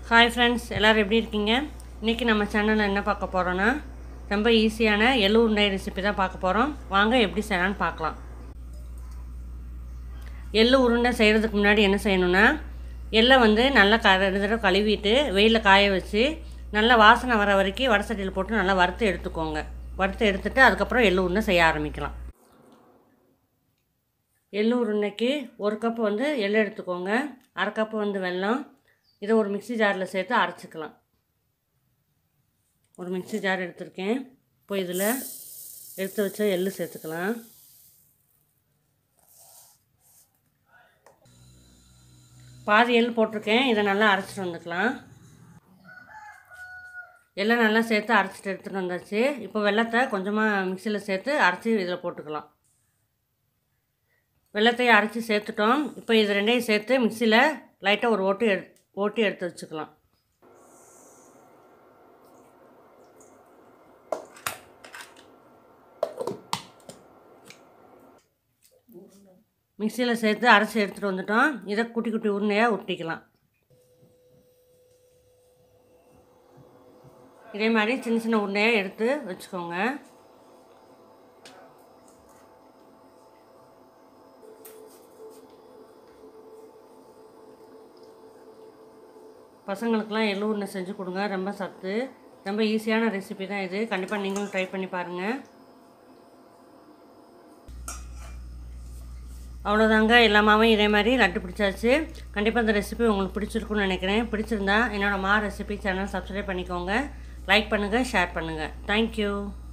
hi friends எல்லோரும் எப்படி இருக்கீங்க இன்றைக்கி நம்ம சேனலில் என்ன பார்க்க போகிறோன்னா ரொம்ப ஈஸியான எள்ளு உருண்டை ரெசிபி தான் பார்க்க போகிறோம் வாங்க எப்படி செய்யலான்னு பார்க்கலாம் எள்ளு உருண்டை செய்கிறதுக்கு முன்னாடி என்ன செய்யணும்னா எள்ளை வந்து நல்லா க ரெண்டு தடவை கழுவிட்டு வெயிலில் காய வச்சு நல்லா வாசனை வர வரைக்கும் வடை சட்டியில் போட்டு நல்லா வறுத்து எடுத்துக்கோங்க வறுத்து எடுத்துட்டு அதுக்கப்புறம் எள்ளு உருண்டை செய்ய ஆரம்பிக்கலாம் எள்ளு உருண்டைக்கு ஒரு கப்பு வந்து எள்ளு எடுத்துக்கோங்க அரை கப்பு வந்து வெல்லம் இதை ஒரு மிக்ஸி ஜாரில் சேர்த்து அரைச்சிக்கலாம் ஒரு மிக்ஸி ஜார் எடுத்திருக்கேன் இப்போ இதில் எடுத்து வச்ச எள்ளு சேர்த்துக்கலாம் பாதி எள் போட்டிருக்கேன் இதை நல்லா அரைச்சிட்டு வந்துக்கலாம் எல்லாம் நல்லா சேர்த்து அரைச்சிட்டு எடுத்துகிட்டு வந்தாச்சு இப்போ வெள்ளத்தை கொஞ்சமாக மிக்சியில் சேர்த்து அரைச்சி இதில் போட்டுக்கலாம் வெள்ளத்தையும் அரைச்சி சேர்த்துட்டோம் இப்போ இது ரெண்டையும் சேர்த்து மிக்சியில் லைட்டாக ஒரு ஓட்டு எடு ஓட்டி எடுத்து வச்சுக்கலாம் மிக்சியில் சேர்த்து அரைச்சி எடுத்துகிட்டு வந்துட்டோம் இதை குட்டி குட்டி உருண்டையாக உருட்டிக்கலாம் இதே மாதிரி சின்ன சின்ன உருண்டையாக எடுத்து வச்சுக்கோங்க பசங்களுக்கெலாம் எள்ளு உருண்டை செஞ்சு கொடுங்க ரொம்ப சத்து ரொம்ப ஈஸியான ரெசிபி தான் இது கண்டிப்பாக நீங்களும் ட்ரை பண்ணி பாருங்கள் அவ்வளோதாங்க எல்லாமாவும் இதே மாதிரி லட்டு பிடிச்சாச்சு கண்டிப்பாக இந்த ரெசிபி உங்களுக்கு பிடிச்சிருக்குன்னு நினைக்கிறேன் பிடிச்சிருந்தா என்னோடய மா ரெசிபி சேனல் சப்ஸ்கிரைப் பண்ணிக்கோங்க லைக் பண்ணுங்கள் ஷேர் பண்ணுங்கள் தேங்க்யூ